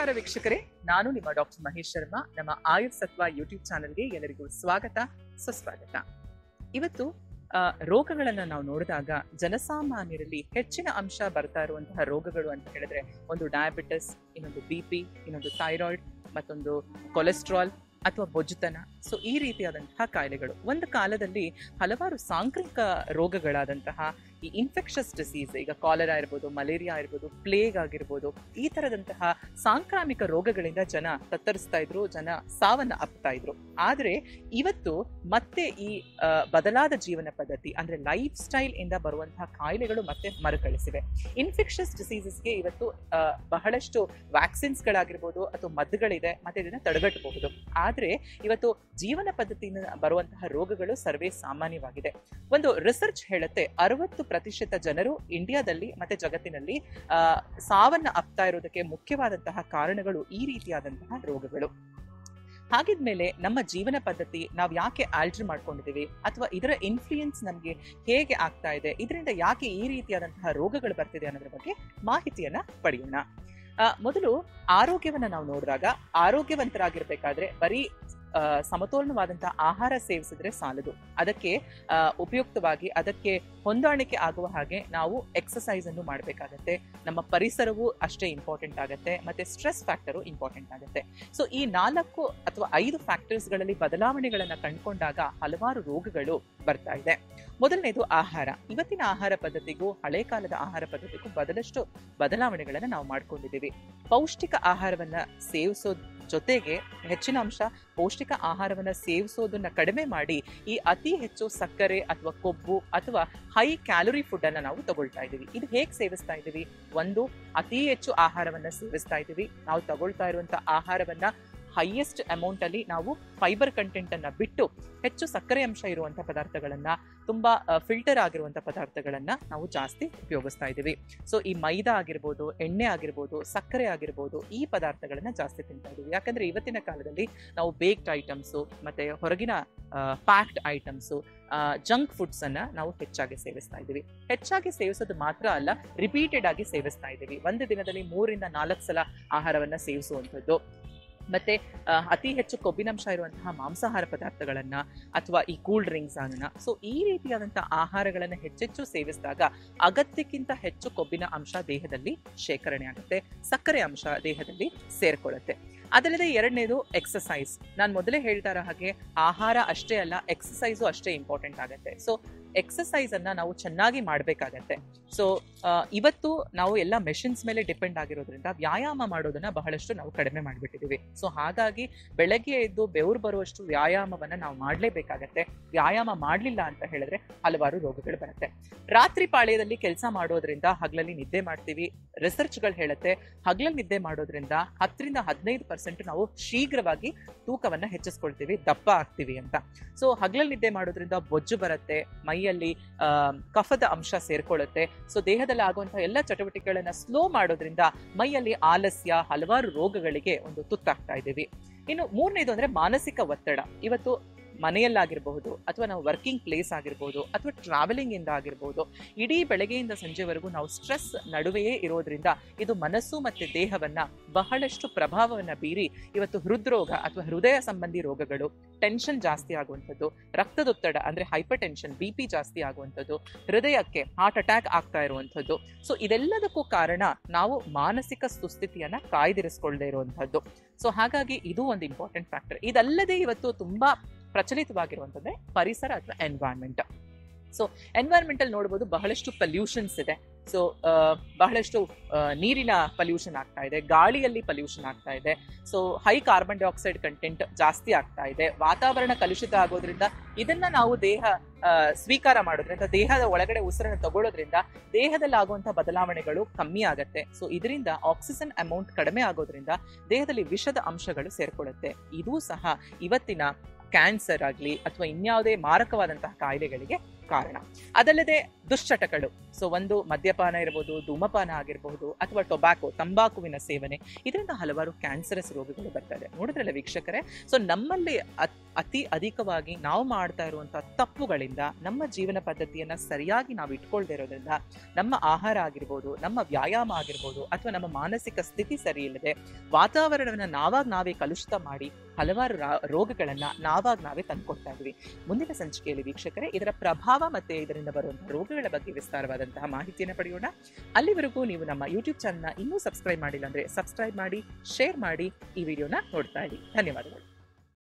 ನಮಸ್ಕಾರ ವೀಕ್ಷಕರೇ ನಾನು ನಿಮ್ಮ ಡಾಕ್ಟರ್ ಮಹೇಶ್ ಶರ್ಮಾ ನಮ್ಮ ಆಯುರ್ ಸತ್ವ ಯೂಟ್ಯೂಬ್ ಚಾನಲ್ಗೆ ಎಲ್ಲರಿಗೂ ಸ್ವಾಗತ ಸುಸ್ವಾಗತ ಇವತ್ತು ಆ, ರೋಗಗಳನ್ನ ನಾವು ನೋಡಿದಾಗ ಜನಸಾಮಾನ್ಯರಲ್ಲಿ ಹೆಚ್ಚಿನ ಅಂಶ ಬರ್ತಾ ಇರುವಂತಹ ರೋಗಗಳು ಅಂತ ಹೇಳಿದ್ರೆ ಒಂದು ಡಯಾಬಿಟಿಸ್ ಇನ್ನೊಂದು ಬಿ ಪಿ ಇನ್ನೊಂದು ಥೈರಾಯ್ಡ್ ಮತ್ತೊಂದು ಕೊಲೆಸ್ಟ್ರಾಲ್ ಅಥವಾ ಬೊಜ್ಜುತನ ಸೊ ಈ ರೀತಿಯಾದಂತಹ ಕಾಯಿಲೆಗಳು ಒಂದು ಕಾಲದಲ್ಲಿ ಹಲವಾರು ಸಾಂಕ್ರಾಮಿಕ ರೋಗಗಳಾದಂತಹ ಈ ಇನ್ಫೆಕ್ಷಸ್ ಡಿಸೀಸ್ ಈಗ ಕಾಲರಾ ಇರ್ಬೋದು ಮಲೇರಿಯಾ ಇರ್ಬೋದು ಪ್ಲೇಗ್ ಆಗಿರ್ಬೋದು ಈ ತರದಂತಹ ಸಾಂಕ್ರಾಮಿಕ ರೋಗಗಳಿಂದ ಜನ ತತ್ತರಿಸ್ತಾ ಇದ್ರು ಜನ ಸಾವನ್ನ ಅಪ್ತಾ ಇದ್ರು ಆದ್ರೆ ಇವತ್ತು ಮತ್ತೆ ಈ ಆ, ಬದಲಾದ ಜೀವನ ಪದ್ಧತಿ ಅಂದ್ರೆ ಲೈಫ್ ಸ್ಟೈಲ್ ಇಂದ ಬರುವಂತಹ ಕಾಯಿಲೆಗಳು ಮತ್ತೆ ಮರುಕಳಿಸಿವೆ ಇನ್ಫೆಕ್ಷಸ್ ಡಿಸೀಸಸ್ಗೆ ಇವತ್ತು ಆ, ಬಹಳಷ್ಟು ವ್ಯಾಕ್ಸಿನ್ಸ್ ಗಳಾಗಿರ್ಬೋದು ಅಥವಾ ಮದ್ದುಗಳಿದೆ ಮತ್ತೆ ಇದನ್ನ ತಡೆಗಟ್ಟಬಹುದು ಆದ್ರೆ ಇವತ್ತು ಜೀವನ ಪದ್ಧತಿಯಿಂದ ಬರುವಂತಹ ರೋಗಗಳು ಸರ್ವೇ ಸಾಮಾನ್ಯವಾಗಿದೆ ಒಂದು ರಿಸರ್ಚ್ ಹೇಳುತ್ತೆ ಅರವತ್ತು ಪ್ರತಿಶತ ಜನರು ಇಂಡಿಯಾದಲ್ಲಿ ಮತ್ತೆ ಜಗತ್ತಿನಲ್ಲಿ ಆ, ಸಾವನ್ನ ಅಪ್ತಾ ಇರೋದಕ್ಕೆ ಮುಖ್ಯವಾದಂತಹ ಕಾರಣಗಳು ಈ ರೀತಿಯಾದಂತಹ ರೋಗಗಳು ಹಾಗಿದ್ಮೇಲೆ ನಮ್ಮ ಜೀವನ ಪದ್ಧತಿ ನಾವು ಯಾಕೆ ಆಲ್ಟರ್ ಮಾಡ್ಕೊಂಡಿದ್ದೀವಿ ಅಥವಾ ಇದರ ಇನ್ಫ್ಲೂಯೆನ್ಸ್ ನಮಗೆ ಹೇಗೆ ಆಗ್ತಾ ಇದೆ ಇದರಿಂದ ಯಾಕೆ ಈ ರೀತಿಯಾದಂತಹ ರೋಗಗಳು ಬರ್ತಿದೆ ಅನ್ನೋದ್ರ ಬಗ್ಗೆ ಮಾಹಿತಿಯನ್ನ ಪಡೆಯೋಣ ಆ, ಮೊದಲು ಆರೋಗ್ಯವನ್ನ ನಾವು ನೋಡಿದಾಗ ಆರೋಗ್ಯವಂತರಾಗಿರ್ಬೇಕಾದ್ರೆ ಬರೀ ಆ, ಸಮತೋಲನವಾದಂತಹ ಆಹಾರ ಸೇವಿಸಿದ್ರೆ ಸಾಲದು ಅದಕ್ಕೆ ಆ, ಉಪಯುಕ್ತವಾಗಿ ಅದಕ್ಕೆ ಹೊಂದಾಣಿಕೆ ಆಗುವ ಹಾಗೆ ನಾವು ಎಕ್ಸಸೈಸ್ ಅನ್ನು ಮಾಡಬೇಕಾಗತ್ತೆ ನಮ್ಮ ಪರಿಸರವೂ ಅಷ್ಟೇ ಇಂಪಾರ್ಟೆಂಟ್ ಆಗುತ್ತೆ ಮತ್ತೆ ಸ್ಟ್ರೆಸ್ ಫ್ಯಾಕ್ಟರು ಇಂಪಾರ್ಟೆಂಟ್ ಆಗುತ್ತೆ ಸೊ ಈ ನಾಲ್ಕು ಅಥವಾ ಐದು ಫ್ಯಾಕ್ಟರ್ಸ್ಗಳಲ್ಲಿ ಬದಲಾವಣೆಗಳನ್ನ ಕಂಡುಕೊಂಡಾಗ ಹಲವಾರು ರೋಗಗಳು ಬರ್ತಾ ಇದೆ ಮೊದಲನೇದು ಆಹಾರ ಇವತ್ತಿನ ಆಹಾರ ಪದ್ಧತಿಗೂ ಹಳೆ ಕಾಲದ ಆಹಾರ ಪದ್ಧತಿಗೂ ಬದಲಷ್ಟು ಬದಲಾವಣೆಗಳನ್ನ ನಾವು ಮಾಡ್ಕೊಂಡಿದ್ದೀವಿ ಪೌಷ್ಟಿಕ ಆಹಾರವನ್ನ ಸೇವಿಸೋದ್ ಜೊತೆಗೆ ಹೆಚ್ಚಿನ ಅಂಶ ಪೌಷ್ಟಿಕ ಆಹಾರವನ್ನ ಸೇವಿಸೋದನ್ನ ಕಡಿಮೆ ಮಾಡಿ ಈ ಅತಿ ಹೆಚ್ಚು ಸಕ್ಕರೆ ಅಥವಾ ಕೊಬ್ಬು ಅಥವಾ ಹೈ ಕ್ಯಾಲೋರಿ ಫುಡ್ ಅನ್ನ ನಾವು ತಗೊಳ್ತಾ ಇದ್ದೀವಿ ಇದು ಹೇಗೆ ಸೇವಿಸ್ತಾ ಇದ್ದೀವಿ ಒಂದು ಅತಿ ಹೆಚ್ಚು ಆಹಾರವನ್ನ ಸೇವಿಸ್ತಾ ಇದ್ದೀವಿ ನಾವು ತಗೊಳ್ತಾ ಇರುವಂತ ಆಹಾರವನ್ನ ಹೈಯೆಸ್ಟ್ ಅಮೌಂಟ್ ಅಲ್ಲಿ ನಾವು ಫೈಬರ್ ಕಂಟೆಂಟ್ ಅನ್ನ ಬಿಟ್ಟು ಹೆಚ್ಚು ಸಕ್ಕರೆ ಅಂಶ ಇರುವಂತ ಪದಾರ್ಥಗಳನ್ನ ತುಂಬಾ ಫಿಲ್ಟರ್ ಆಗಿರುವಂತ ಪದಾರ್ಥಗಳನ್ನ ನಾವು ಜಾಸ್ತಿ ಉಪಯೋಗಿಸ್ತಾ ಇದ್ದೀವಿ ಸೊ ಈ ಮೈದಾ ಆಗಿರ್ಬೋದು ಎಣ್ಣೆ ಆಗಿರ್ಬೋದು ಸಕ್ಕರೆ ಆಗಿರ್ಬೋದು ಈ ಪದಾರ್ಥಗಳನ್ನ ಜಾಸ್ತಿ ತಿಂತಾ ಇದೀವಿ ಯಾಕಂದ್ರೆ ಇವತ್ತಿನ ಕಾಲದಲ್ಲಿ ನಾವು ಬೇಕ್ಡ್ ಐಟಮ್ಸು ಮತ್ತೆ ಹೊರಗಿನ ಪ್ಯಾಕ್ಡ್ ಐಟಮ್ಸು ಜಂಕ್ ಫುಡ್ಸ್ ಅನ್ನ ನಾವು ಹೆಚ್ಚಾಗಿ ಸೇವಿಸ್ತಾ ಇದ್ದೀವಿ ಹೆಚ್ಚಾಗಿ ಸೇವಿಸೋದು ಮಾತ್ರ ಅಲ್ಲ ರಿಪೀಟೆಡ್ ಆಗಿ ಸೇವಿಸ್ತಾ ಇದ್ದೀವಿ ಒಂದು ದಿನದಲ್ಲಿ ಮೂರಿಂದ ನಾಲ್ಕು ಸಲ ಆಹಾರವನ್ನ ಸೇವಿಸುವಂಥದ್ದು ಮತ್ತೆ ಆ, ಅತಿ ಹೆಚ್ಚು ಕೊಬ್ಬಿನಂಶ ಇರುವಂತಹ ಮಾಂಸಾಹಾರ ಪದಾರ್ಥಗಳನ್ನ ಅಥವಾ ಈ ಕೂಲ್ ಡ್ರಿಂಕ್ಸ್ ಅನ್ನ ಸೊ ಈ ರೀತಿಯಾದಂತಹ ಆಹಾರಗಳನ್ನ ಹೆಚ್ಚೆಚ್ಚು ಸೇವಿಸಿದಾಗ ಅಗತ್ಯಕ್ಕಿಂತ ಹೆಚ್ಚು ಕೊಬ್ಬಿನ ಅಂಶ ದೇಹದಲ್ಲಿ ಶೇಖರಣೆ ಆಗುತ್ತೆ ಸಕ್ಕರೆ ಅಂಶ ದೇಹದಲ್ಲಿ ಸೇರ್ಕೊಳ್ಳುತ್ತೆ ಅದಲ್ಲದೆ ಎರಡನೇದು ಎಕ್ಸಸೈಸ್ ನಾನು ಮೊದಲೇ ಹೇಳ್ತಾ ಇರೋ ಹಾಗೆ ಆಹಾರ ಅಷ್ಟೇ ಅಲ್ಲ ಎಕ್ಸಸೈಸು ಅಷ್ಟೇ ಇಂಪಾರ್ಟೆಂಟ್ ಆಗುತ್ತೆ ಸೊ ಎಕ್ಸಸೈಸ್ ಅನ್ನ ನಾವು ಚೆನ್ನಾಗಿ ಮಾಡಬೇಕಾಗತ್ತೆ ಸೊ ಇವತ್ತು ನಾವು ಎಲ್ಲ ಮೆಷಿನ್ಸ್ ಮೇಲೆ ಡಿಪೆಂಡ್ ಆಗಿರೋದ್ರಿಂದ ವ್ಯಾಯಾಮ ಮಾಡೋದನ್ನ ಬಹಳಷ್ಟು ನಾವು ಕಡಿಮೆ ಮಾಡಿಬಿಟ್ಟಿದ್ದೀವಿ ಸೊ ಹಾಗಾಗಿ ಬೆಳಗ್ಗೆ ಎದ್ದು ಬೆವರು ಬರುವಷ್ಟು ವ್ಯಾಯಾಮವನ್ನ ನಾವು ಮಾಡಲೇಬೇಕಾಗತ್ತೆ ವ್ಯಾಯಾಮ ಮಾಡಲಿಲ್ಲ ಅಂತ ಹೇಳಿದ್ರೆ ಹಲವಾರು ರೋಗಗಳು ಬರುತ್ತೆ ರಾತ್ರಿ ಪಾಳ್ಯದಲ್ಲಿ ಕೆಲಸ ಮಾಡೋದ್ರಿಂದ ಹಗಲಲ್ಲಿ ನಿದ್ದೆ ಮಾಡ್ತೀವಿ ರಿಸರ್ಚ್ಗಳು ಹೇಳುತ್ತೆ ಹಗಲಲ್ಲಿ ನಿದ್ದೆ ಮಾಡೋದ್ರಿಂದ ಹತ್ತರಿಂದ ಹದಿನೈದು ಪರ್ಸೆಂಟ್ ನಾವು ಶೀಘ್ರವಾಗಿ ತೂಕವನ್ನ ಹೆಚ್ಚಿಸ್ಕೊಳ್ತೀವಿ ದಪ್ಪ ಆಗ್ತೀವಿ ಅಂತ ಸೊ ಹಗಲಲ್ಲಿ ನಿದ್ದೆ ಮಾಡೋದ್ರಿಂದ ಬೊಜ್ಜು ಬರುತ್ತೆ ಮೈಯಲ್ಲಿ ಆ, ಕಫದ ಅಂಶ ಸೇರ್ಕೊಳ್ಳುತ್ತೆ ಸೊ ದೇಹದಲ್ಲಿ ಆಗುವಂತಹ ಎಲ್ಲ ಚಟುವಟಿಕೆಗಳನ್ನ ಸ್ಲೋ ಮಾಡೋದ್ರಿಂದ ಮೈಯಲ್ಲಿ ಆಲಸ್ಯ ಹಲವಾರು ರೋಗಗಳಿಗೆ ಒಂದು ತುತ್ತಾಗ್ತಾ ಇದ್ದೀವಿ ಇನ್ನು ಮೂರನೇದು ಅಂದ್ರೆ ಮಾನಸಿಕ ಒತ್ತಡ ಇವತ್ತು ಮನೆಯಲ್ಲಾಗಿರಬಹುದು ಅಥವಾ ನಾವು ವರ್ಕಿಂಗ್ ಪ್ಲೇಸ್ ಆಗಿರ್ಬೋದು ಅಥವಾ ಟ್ರಾವೆಲಿಂಗ್ ಇಂದ ಆಗಿರ್ಬೋದು ಇಡೀ ಬೆಳಗ್ಗೆಯಿಂದ ಸಂಜೆವರೆಗೂ ನಾವು ಸ್ಟ್ರೆಸ್ ನಡುವೆಯೇ ಇರೋದ್ರಿಂದ ಇದು ಮನಸ್ಸು ಮತ್ತೆ ದೇಹವನ್ನ ಬಹಳಷ್ಟು ಪ್ರಭಾವವನ್ನ ಬೀರಿ ಇವತ್ತು ಹೃದ್ರೋಗ ಅಥವಾ ಹೃದಯ ಸಂಬಂಧಿ ರೋಗಗಳು ಟೆನ್ಷನ್ ಜಾಸ್ತಿ ಆಗುವಂಥದ್ದು ರಕ್ತದೊತ್ತಡ ಅಂದ್ರೆ ಹೈಪರ್ ಟೆನ್ಷನ್ ಬಿ ಪಿ ಜಾಸ್ತಿ ಆಗುವಂಥದ್ದು ಹೃದಯಕ್ಕೆ ಹಾರ್ಟ್ ಅಟ್ಯಾಕ್ ಆಗ್ತಾ ಇರುವಂಥದ್ದು ಸೊ ಇದೆಲ್ಲದಕ್ಕೂ ಕಾರಣ ನಾವು ಮಾನಸಿಕ ಸುಸ್ಥಿತಿಯನ್ನ ಕಾಯ್ದಿರಿಸ್ಕೊಳ್ಳದೆ ಇರುವಂಥದ್ದು ಸೊ ಹಾಗಾಗಿ ಇದು ಒಂದು ಇಂಪಾರ್ಟೆಂಟ್ ಫ್ಯಾಕ್ಟರ್ ಇದಲ್ಲದೆ ಇವತ್ತು ತುಂಬಾ ಪ್ರಚಲಿತವಾಗಿರುವಂಥದ್ದೇ ಪರಿಸರ ಅಥವಾ ಎನ್ವೈರ್ಮೆಂಟ್ ಸೊ ಎನ್ವೈರ್ಮೆಂಟಲ್ ನೋಡ್ಬೋದು ಬಹಳಷ್ಟು ಪಲ್ಯೂಷನ್ಸ್ ಇದೆ ಸೊ ಬಹಳಷ್ಟು ಆ, ನೀರಿನ ಪಲ್ಯೂಷನ್ ಆಗ್ತಾ ಇದೆ ಗಾಳಿಯಲ್ಲಿ ಪಲ್ಯೂಷನ್ ಆಗ್ತಾ ಇದೆ so high carbon dioxide content ಜಾಸ್ತಿ ಆಗ್ತಾ ಇದೆ ವಾತಾವರಣ ಕಲುಷಿತ ಆಗೋದ್ರಿಂದ ಇದನ್ನ ನಾವು ದೇಹ ಆ, ಸ್ವೀಕಾರ ಮಾಡೋದ್ರಿಂದ ದೇಹದ ಒಳಗಡೆ ಉಸಿರನ್ನು ತಗೊಳ್ಳೋದ್ರಿಂದ ದೇಹದಲ್ಲಿ ಆಗುವಂತಹ ಬದಲಾವಣೆಗಳು ಕಮ್ಮಿ ಆಗತ್ತೆ ಸೊ ಇದರಿಂದ ಆಕ್ಸಿಜನ್ ಅಮೌಂಟ್ ಕಡಿಮೆ ಆಗೋದ್ರಿಂದ ದೇಹದಲ್ಲಿ ವಿಷದ ಅಂಶಗಳು ಸೇರ್ಕೊಳ್ಳುತ್ತೆ ಇದೂ ಸಹ ಇವತ್ತಿನ ಕ್ಯಾನ್ಸರ್ ಆಗಲಿ ಅಥವಾ ಇನ್ಯಾವುದೇ ಮಾರಕವಾದಂತಹ ಕಾಯಿಲೆಗಳಿಗೆ ಕಾರಣ ಅದಲ್ಲದೆ ದುಶ್ಚಟಗಳು ಸೊ ಒಂದು ಮದ್ಯಪಾನ ಇರಬಹುದು ಧೂಮಪಾನ ಆಗಿರಬಹುದು ಅಥವಾ ಟೊಬ್ಯಾಕೊ ತಂಬಾಕುವಿನ ಸೇವನೆ ಇದರಿಂದ ಹಲವಾರು ಕ್ಯಾನ್ಸರಸ್ ರೋಗಗಳು ಬರ್ತದೆ ನೋಡಿದ್ರಲ್ಲ ವೀಕ್ಷಕರೇ ಸೊ ನಮ್ಮಲ್ಲಿ ಅತ್- ಅತಿ ಅಧಿಕವಾಗಿ ನಾವು ಮಾಡ್ತಾ ಇರುವಂತಹ ತಪ್ಪುಗಳಿಂದ ನಮ್ಮ ಜೀವನ ಪದ್ಧತಿಯನ್ನ ಸರಿಯಾಗಿ ನಾವು ಇಟ್ಕೊಳ್ದೇ ಇರೋದ್ರಿಂದ ನಮ್ಮ ಆಹಾರ ಆಗಿರ್ಬೋದು ನಮ್ಮ ವ್ಯಾಯಾಮ ಆಗಿರ್ಬೋದು ಅಥವಾ ನಮ್ಮ ಮಾನಸಿಕ ಸ್ಥಿತಿ ಸರಿ ಇಲ್ಲದೆ ವಾತಾವರಣವನ್ನ ನಾವಾಗ ನಾವೇ ಕಲುಷಿತ ಮಾಡಿ ಹಲವಾರು ರಾ- ರೋಗಗಳನ್ನ ನಾವಾಗ ನಾವೇ ತಂದ್ಕೊಡ್ತಾ ಇದ್ವಿ ಮುಂದಿನ ಸಂಚಿಕೆಯಲ್ಲಿ ವೀಕ್ಷಕರೇ ಇದರ ಪ್ರಭಾವ ಮತ್ತೆ ಇದರಿಂದ ಬರುವಂತಹ ರೋಗಗಳ ಬಗ್ಗೆ ವಿಸ್ತಾರವಾದಂತಹ ಮಾಹಿತಿಯನ್ನು ಪಡೆಯೋಣ ಅಲ್ಲಿವರೆಗೂ ನೀವು ನಮ್ಮ ಯೂಟ್ಯೂಬ್ ಚಾನಲ್ನ ಇನ್ನೂ ಸಬ್ಸ್ಕ್ರೈಬ್ ಮಾಡಿಲ್ಲ ಅಂದ್ರೆ ಸಬ್ಸ್ಕ್ರೈಬ್ ಮಾಡಿ ಶೇರ್ ಮಾಡಿ ಈ ವಿಡಿಯೋನ ನೋಡ್ತಾ ಇರಿ ಧನ್ಯವಾದಗಳು